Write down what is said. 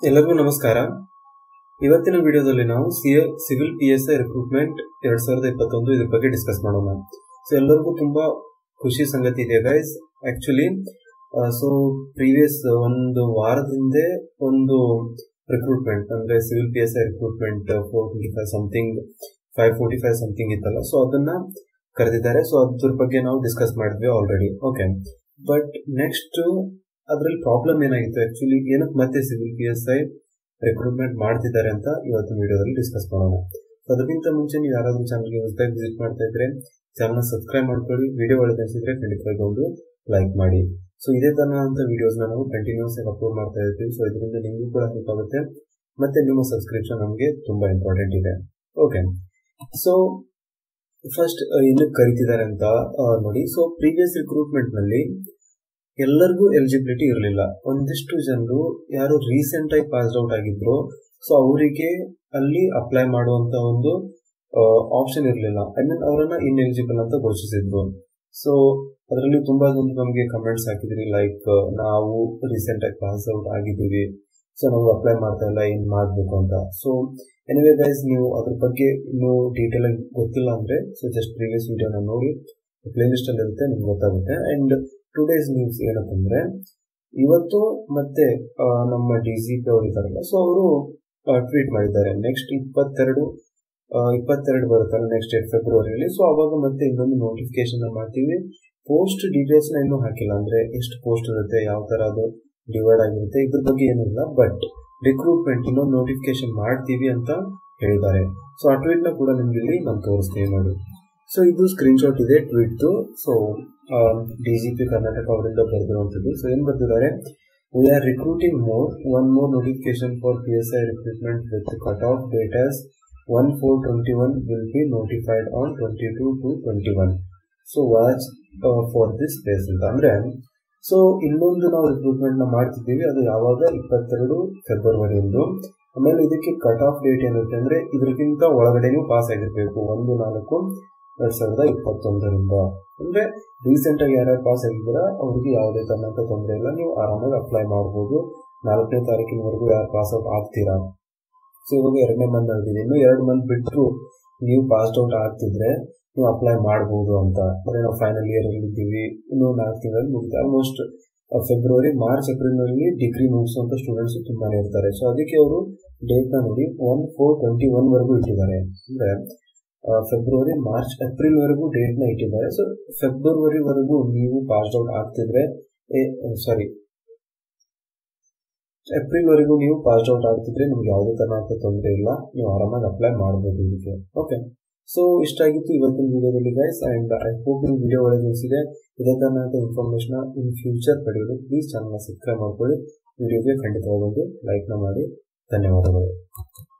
ಎಲ್ಲರಿಗೂ ನಮಸ್ಕಾರ ಇವತ್ತಿನ ವಿಡಿಯೋದಲ್ಲಿ ನಾವು C civil P S I recruitment ಎರಡ್ ಸಾವಿರದ ಇಪ್ಪತ್ತೊಂದು ಇದ್ರ ಬಗ್ಗೆ ಡಿಸ್ಕಸ್ ಮಾಡೋಣ ಸೊ ಎಲ್ಲರಿಗೂ ತುಂಬಾ ಖುಷಿ ಸಂಗತಿ ಇದೆ ಗೈಸ್ ಆಕ್ಚುಲಿ ಸೊ ಪ್ರೀವಿಯಸ್ ಒಂದು ವಾರದ ಹಿಂದೆ ಒಂದು ರಿಕ್ರೂಟ್ಮೆಂಟ್ ಅಂದ್ರೆ civil P S I recruitment four twenty five something five forty five something ಇತ್ತಲ್ಲ ಸೊ ಅದನ್ನ ಕರೆದಿದ್ದಾರೆ ಸೊ ಅದ್ರ ಬಗ್ಗೆ ನಾವು ಡಿಸ್ಕಸ್ ಮಾಡಿದ್ವಿ ಆಲ್ರೆಡಿ ಓಕೆ ಬಟ್ ನೆಕ್ಸ್ಟ್ ಅದ್ರಲ್ಲಿ ಪ್ರಾಬ್ಲಮ್ ಏನಾಗಿತ್ತು ಆಕ್ಚುಲಿ ಏನಕ್ಕೆ ಮತ್ತೆ civil P S I recruitment ಮಾಡ್ತಿದ್ದಾರೆ ಅಂತ ಇವತ್ತಿನ ವಿಡಿಯೋದಲ್ಲಿ ಡಿಸ್ಕಸ್ ಮಾಡೋಣ ಅದಕ್ಕಿಂತ ಮುಂಚೆ ನೀವು ಯಾರಾದ್ರೂ ಚಾನಲ್ಗೆ ಹೊಸದಾಗಿ ವಿಸಿಟ್ ಮಾಡ್ತಾ ಇದ್ರೆ ಚಾನಲ್ ಸಬ್ಸ್ಕ್ರೈಬ್ ಮಾಡ್ಕೊಳ್ಳಿ ವಿಡಿಯೋ ಒಳ್ಳೆ ಅನಿಸಿದ್ರೆ ಖಂಡಿತವಾಗಿ ಒಂದು ಲೈಕ್ ಮಾಡಿ ಸೊ ಇದೇ ತರನಾದಂಥ ವಿಡಿಯೋಸ್ನ ನಾವು ಕಂಟಿನ್ಯೂಸ್ ಆಗಿ ಅಪ್ಲೋಡ್ ಮಾಡ್ತಾ ಇರ್ತೀವಿ ಸೊ ಇದರಿಂದ ನಿಮಗೂ ಕೂಡ ಹೆಲ್ಪ್ ಆಗುತ್ತೆ ಮತ್ತೆ ನಿಮ್ಮ ಸಬ್ಸ್ಕ್ರಿಪ್ಷನ್ ನಮಗೆ ತುಂಬಾ ಇಂಪಾರ್ಟೆಂಟ್ ಇದೆ ಓಕೆ ಸೊ ಫಸ್ಟ್ ಏನಕ್ಕೆ ಕರಿತಿದ್ದಾರೆ ಅಂತ ನೋಡಿ ಸೊ ಪ್ರೀವಿಯಸ್ ರಿಕ್ರೂಟ್ಮೆಂಟ್ ನಲ್ಲಿ ಎಲ್ಲರಿಗೂ ಎಲಿಜಿಬಿಲಿಟಿ ಇರಲಿಲ್ಲ ಒಂದಿಷ್ಟು ಜನರು ಯಾರು ರೀಸೆಂಟ್ ಆಗಿ ಪಾಸ್ಡ್ ಔಟ್ ಆಗಿದ್ರು ಸೊ ಅವರಿಗೆ ಅಲ್ಲಿ ಅಪ್ಲೈ ಮಾಡುವಂತ ಒಂದು ಆಪ್ಷನ್ ಇರಲಿಲ್ಲ ಐ ಮೀನ್ ಅವರನ್ನ ಇನ್ ಎಲಿಜಿಬಲ್ ಅಂತ ಘೋಷಿಸಿದ್ರು ಸೊ ಅದರಲ್ಲಿ ತುಂಬಾ ಜನ ನಮಗೆ ಕಮೆಂಟ್ಸ್ ಹಾಕಿದ್ರಿ ಲೈಕ್ ನಾವು ರೀಸೆಂಟ್ ಆಗಿ ಪಾಸ್ ಔಟ್ ಆಗಿದ್ದೀವಿ ಸೊ ನಾವು ಅಪ್ಲೈ ಮಾಡ್ತಾ ಇಲ್ಲ ಏನ್ ಮಾಡ್ಬೇಕು ಅಂತ ಸೊ ಎನಿವೇ ಗೈಸ್ ನೀವು ಅದ್ರ ಬಗ್ಗೆ ಇನ್ನೂ ಡೀಟೇಲ್ ಆಗಿ ಗೊತ್ತಿಲ್ಲ ಅಂದ್ರೆ ಸೊ ಜಸ್ಟ್ ಪ್ರೀವಿಯಸ್ ವಿಡಿಯೋನ ನೋಡಿ ಪ್ಲೇ ಲಿಸ್ಟ್ ಅಲ್ಲಿ ಇರುತ್ತೆ ನಿಮ್ಗೆ ಗೊತ್ತಾಗುತ್ತೆ ಅಂಡ್ ಟೂ ಡೇಸ್ ನ್ಯೂಸ್ ಏನಂತಂದ್ರೆ ಇವತ್ತು ಮತ್ತೆ ನಮ್ಮ ಡಿ ಸಿ ಪಿ ಅವರು ಇದ್ದಾರಲ್ಲ ಸೊ ಅವರು ಟ್ವೀಟ್ ಮಾಡಿದ್ದಾರೆ ನೆಕ್ಸ್ಟ್ ಇಪ್ಪತ್ತೆರಡು ಇಪ್ಪತ್ತೆರಡು ಬರುತ್ತಲ್ಲ ನೆಕ್ಸ್ಟ್ ಏಟ್ ಫೆಬ್ರವರಿಯಲ್ಲಿ ಸೊ ಅವಾಗ ಮತ್ತೆ ಇನ್ನೊಂದು ನೋಟಿಫಿಕೇಶನ್ ಮಾಡ್ತೀವಿ ಪೋಸ್ಟ್ ಡೀಟೇಲ್ಸ್ ನ ಇನ್ನೂ ಹಾಕಿಲ್ಲ ಅಂದ್ರೆ ಎಷ್ಟು ಪೋಸ್ಟ್ ಇರುತ್ತೆ ಯಾವ ತರ ಅದು ಡಿವೈಡ್ ಆಗಿರುತ್ತೆ ಇದ್ರ ಬಗ್ಗೆ ಏನಿಲ್ಲ ಬಟ್ ರಿಕ್ರೂಟ್ಮೆಂಟ್ ಇನ್ನೊಂದು ನೋಟಿಫಿಕೇಶನ್ ಮಾಡ್ತೀವಿ ಅಂತ ಹೇಳಿದ್ದಾರೆ ಸೊ ಆ ಟ್ವೀಟ್ ನ ಕೂಡ ನಿಮ್ಗೆ ಇಲ್ಲಿ ನಾನು ತೋರಿಸ್ತೀನಿ ನೋಡಿ ಸೊ ಇದು ಸ್ಕ್ರೀನ್ ಶಾಟ್ ಇದೆ tweet so D G P Karnataka ಅವರಿಂದ ಬರೆದಿರುವಂಥದ್ದು ಸೊ ಏನ್ ಬರ್ತಿದ್ದಾರೆ we are recruiting more one more notification for P S I recruitment with cut off datas one four twenty one will be notified on twenty two to twenty one so watch for this place ಅಂತ ಅಂದ್ರೆ so ಇನ್ನೊಂದು ನಾವು recruitment ನ ಮಾಡ್ತಿದ್ದೀವಿ ಅದು ಯಾವಾಗ ಇಪ್ಪತ್ತೆರಡು ಫೆಬ್ರವರಿಯಿಂದ ಆಮೇಲೆ ಇದಕ್ಕೆ ಕಟ್ ಆಫ್ ಡೇಟ್ ಏನಿರುತ್ತೆ ಅಂದ್ರೆ ಇದಕ್ಕಿಂತ ಒಳಗಡೆನೂ ಪಾಸ್ ಆಗಿರ್ಬೇಕು ಒಂದು ನಾಲ್ಕು ಎರಡ್ ಸಾವಿರದ ಇಪ್ಪತ್ತೊಂದರಿಂದ ಅಂದ್ರೆ ರೀಸೆಂಟ್ ಆಗಿ ಯಾರ್ಯಾರು ಪಾಸ್ ಆಗಿದ್ದೀರಾ ಅವ್ರಿಗೆ ಯಾವುದೇ ತನ್ನಂತ ತೊಂದರೆ ಇಲ್ಲ ನೀವು ಆರಾಮಾಗಿ ಅಪ್ಲೈ ಮಾಡಬಹುದು ನಾಲ್ಕನೇ ತಾರೀಕಿನವರೆಗೂ ಯಾರು ಪಾಸ್ ಔಟ್ ಆಗ್ತೀರಾ ಸೊ ಇವಾಗ ಎರಡನೇ ಮಂತ್ ನಡೆದಿದೆ ಇನ್ನು ಎರಡು ಮಂತ್ ಬಿಟ್ಟು ನೀವು ಪಾಸ್ ಔಟ್ ಆಗ್ತಿದ್ರೆ ನೀವು ಅಪ್ಲೈ ಮಾಡಬಹುದು ಅಂತ ಅಂದ್ರೆ ನಾವು ಫೈನಲ್ ಇಯರ್ ಅಲ್ಲಿ ಇದ್ದೀವಿ ಇನ್ನು ನಾಲ್ಕು ತಿಂಗಳಲ್ಲಿ ಮುಗಿದ ಆಲ್ಮೋಸ್ಟ್ ಫೆಬ್ರವರಿ ಮಾರ್ಚ್ ಏಪ್ರಿಲ್ ನಲ್ಲಿ ಡಿಗ್ರಿ ಮುಗಿಸುವಂತ ಸ್ಟೂಡೆಂಟ್ಸ್ ತುಂಬಾನೇ ಇರ್ತಾರೆ ಸೊ ಅದಕ್ಕೆ ಅವರು ಡೇಟ್ ನ ನೋಡಿ ಒನ್ ಫೋರ್ ಟ್ವೆಂಟಿ ಒನ್ ವರೆಗೂ ಇಟ್ಟಿದ್ದಾರೆ ಅಂದ್ರೆ ಫೆಬ್ರವರಿ ಮಾರ್ಚ್ ಏಪ್ರಿಲ್ ವರೆಗೂ ಡೇಟ್ ನ ಇಟ್ಟಿದ್ದಾರೆ ಸೊ ಫೆಬ್ರವರಿ ವರೆಗೂ ನೀವು ಪಾಸ್ ಔಟ್ ಆಗ್ತಿದ್ರೆ ಸಾರಿ ಏಪ್ರಿಲ್ ವರೆಗೂ ನೀವು ಪಾಸ್ ಔಟ್ ಆಗ್ತಿದ್ರೆ ನಿಮ್ಗೆ ಯಾವುದೇ ತರಹದ ತೊಂದರೆ ಇಲ್ಲ ನೀವು ಆರಾಮಾಗಿ ಅಪ್ಲೈ ಮಾಡಬಹುದು ಇದಕ್ಕೆ ಓಕೆ ಸೊ ಇಷ್ಟಾಗಿತ್ತು ಇವತ್ತಿನ ವಿಡಿಯೋದಲ್ಲಿ ಗೈಸ್ ಅಂಡ್ ಐ ಹೋಪ್ ನಿಮ್ಗೆ ವಿಡಿಯೋ ಒಳ್ಳೆ ಅನಿಸಿದೆ ಇದೇ ತರಹದ ಇನ್ಫಾರ್ಮೇಶನ್ ಇನ್ ಫ್ಯೂಚರ್ ಪಡೆಯಲು ಪ್ಲೀಸ್ ಚಾನಲ್ನ ಸಬ್ಸ್ಕ್ರೈಬ್ ಮಾಡ್ಕೊಳ್ಳಿ ವಿಡಿಯೋಗೆ ಖಂಡಿತವಾಗಿ ಲೈಕ್ನ ಮಾಡಿ ಧನ್ಯವಾದಗಳು